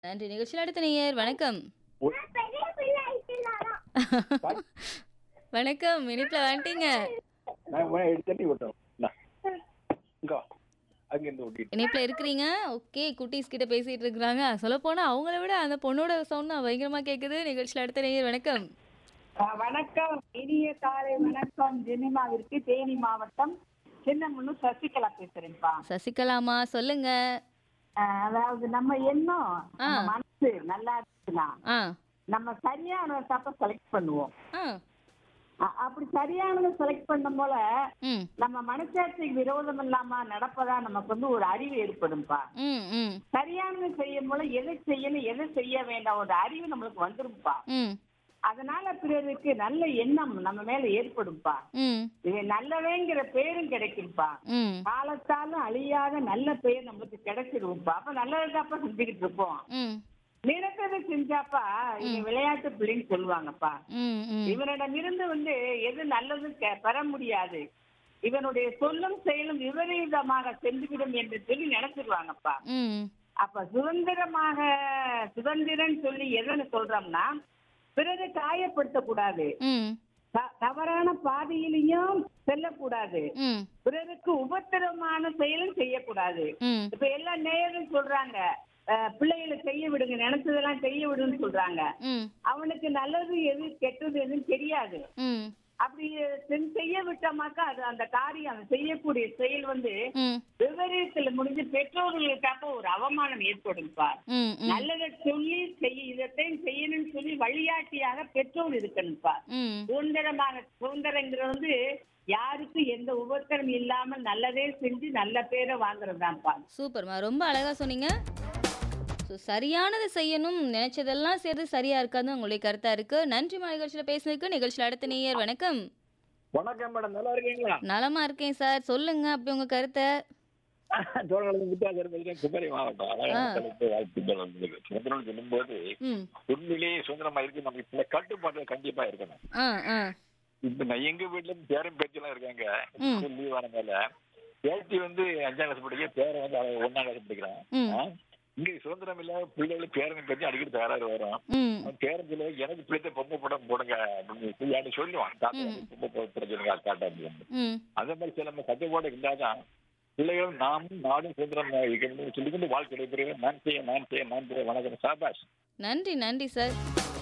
நன்றி நிகழ்ச்சியில் அடுத்த நேயர் வணக்கம் வணக்கம் இனிப்பில் வந்துட்டீங்க நான் உடனே எடுத்து தட்டி விட்டோம் இங்கோ அங்கேருந்து ஓட்டிட்டு இணைப்பில் இருக்கிறீங்க ஓகே குட்டீஸ் கிட்ட பேசிட்டு இருக்கிறாங்க சொல்ல போனா அவங்கள விட அந்த பொண்ணோட சவுண்ட் பயங்கரமா கேக்குது நிகழ்ச்சியில் அடுத்த நேயர் வணக்கம் ஆ, வணக்கம் இனிய காலை வணக்கம் ஜெனிமாவிற்கு தேனி மாவட்டம் சின்னமுன்னு சசிகலா பேசுறேன்ப்பா சசிகலாமா சொல்லுங்க ஆ, அதாவது நம்ம எண்ணம் நம்ம மனசு நல்லா இருக்குன்னா ஆ நம்ம சரியான தப்ப செலக்ட் பண்ணுவோம் ஆ அ- அப்படி சரியானதை செலக்ட் பண்ணும் போல ம் நம்ம மனசாட்சிக்கு விரோதம் இல்லாம நடப்பதா நமக்கு வந்து ஒரு அறிவு ஏற்படும்பா ம் ம் சரியானதை செய்யும் போல எதை செய்யணும் எதை செய்ய வேண்டாம் ஒரு அறிவு நம்மளுக்கு வந்துரும்பா ம் அதனால பிறருக்கு நல்ல எண்ணம் நம்ம மேல ஏற்படும்பா ம் இது நல்லவேங்கிற பேரும் கிடைக்கும்பா ம் காலத்தாலும் அழியாத நல்ல பெயர் நம்மளுக்கு கிடைச்சிருவோம்ப்பா அப்ப நல்லதுதாப்பா செஞ்சுக்கிட்டு இருப்போம் ம் நினைத்ததை செஞ்சாப்பா இவன் விளையாட்டு பிள்ளைன்னு சொல்லுவாங்கப்பா ம் ம் இவனிடம் இருந்து வந்து எது நல்லதும் கெ- பெற முடியாது இவனுடைய சொல்லும் செயலும் விபரீதமாக சென்றுவிடும் என்று சொல்லி நினைச்சிருவாங்கப்பா ம் அப்ப சுதந்திரமாக சுதந்திரம் சொல்லி எதுன்னு சொல்றோம்னா பிறகு காயப்படுத்தக்கூடாது ம் த- தவறான பாதையிலையும் செல்லக்கூடாது ம் பிறருக்கு உபத்திரமான செயலும் செய்யக்கூடாது ம் இப்ப எல்லா நேயரும் சொல்றாங்க அஹ், பிள்ளைகளை செய்ய விடுங்க நினைச்சதெல்லாம் செய்ய விடுன்னு சொல்றாங்க ம் அவனுக்கு நல்லது எது கெட்டது எதுன்னு தெரியாது ம் அப்படி செஞ்~ செய்ய விட்டோமாக்கா அது அந்த காரியம் அவன் செய்யக்கூடிய செயல் வந்து ம் விபரீதத்துல முடிஞ்சு பெற்றோர்களுக்காக ஒரு அவமானம் ஏற்படும்பா ம் ம் நல்லதை சொல்லி செய்ய இதைத்தான் செய்யணும்னு சொல்லி வழிகாட்டியாக பெற்றோர் இருக்கணும்ப்பா ம் சுதந்திரமான சுதந்திரங்கிறது வந்து யாருக்கும் எந்த உபத்திரம் இல்லாமல் நல்லதே செஞ்சு நல்ல பேரை வாங்குறதுதான்ப்பா சூப்பர்மா ரொம்ப அழகா சொன்னீங்க ஸோ சரியானதை செய்யணும் நினைச்சதெல்லாம் செய்யறது சரியா இருக்காது உங்களுடைய கருத்தா இருக்கு நன்றி நிகழ்ச்சியில் பேசினதுக்கு நிகழ்ச்சியில் அடுத்த நேயர் வணக்கம் வணக்கம் மேடம் நல்லா இருக்கீங்களா நலமா இருக்கேன் சார் சொல்லுங்க அப்படி உங்க கருத்தை தோழர்களுக்கு வித்தியாசம் பேசுகிறேன் குமரி மாவட்டம் அழகான தலைப்பு வாழ்த்துக்கள் வந்தது சுதந்திரம் சொல்லும்போது ம் உண்மையிலேயே சுதந்திரமா இருக்கு நமக்கு சில கட்டுப்பாடுகள் கண்டிப்பா இருக்கணும் ஆ ஆ இப்ப நான் எங்க வீட்டுல பேரும் பேச்செல்லாம் இருக்காங்க ஸ்கூல் லீவ் ஆன மேல பேத்தி வந்து அஞ்சாம் கிளாஸ் படிக்க பேரன் வந்து அவன் ஒன்னாம் கிளாஸ் படிக்கிறான் ம். ஆ? இங்க சுதந்திரம் இல்லாம பிள்ளைகளுக்கு பேரன் பேச்சு அடிக்கடி தயாராக வரும் ம் அவன் பேரன் சொல்ல எனக்கு பிடித்த பொம்மை படம் போடுங்க அப்படின்னு சொல்லி எனக்கு சொல்லுவான் தாத்தா எனக்கு பொம்மை படம் பிரச்சனை காட்ட அப்படின்னு ம் அதே மாதிரி சில நம்ம கட்டுப்பாடு இல்லாதான் பிள்ளைகள் நாமும் நாடும் சுதந்திரம் இருக்கணும்னு சொல்லிக்கொண்டு வாழ்க்கை நடைபெறுகிறேன் நான் செய்ய நான் செய்ய நான் செய்ய வணக்கம் சாபாஷ் நன்றி நன்றி சார்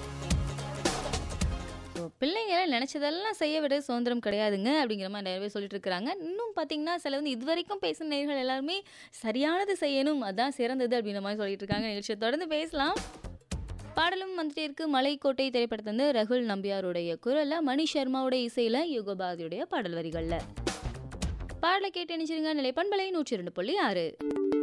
ஸோ பிள்ளைங்க நினச்சதெல்லாம் செய்ய விட சுதந்திரம் கிடையாதுங்க அப்படிங்கிற மாதிரி நிறைய பேர் சொல்லிட்டு இருக்கிறாங்க இன்னும் பார்த்தீங்கன்னா சில வந்து இது வரைக்கும் பேசின நேர்கள் எல்லாருமே சரியானது செய்யணும் அதான் சிறந்தது அப்படிங்கிற மாதிரி சொல்லிட்டு இருக்காங்க நிகழ்ச்சியை தொடர்ந்து பேசலாம் பாடலும் வந்துட்டே இருக்கு மலைக்கோட்டை திரைப்படத்தை வந்து ரகுல் நம்பியாருடைய குரலில் மணி சர்மாவுடைய இசையில் யுகபாதியுடைய பாடல் வரிகளில் பாடலை கேட்டு நினைச்சிருங்க நிலை பண்பலை நூற்றி இரண்டு புள்ளி ஆறு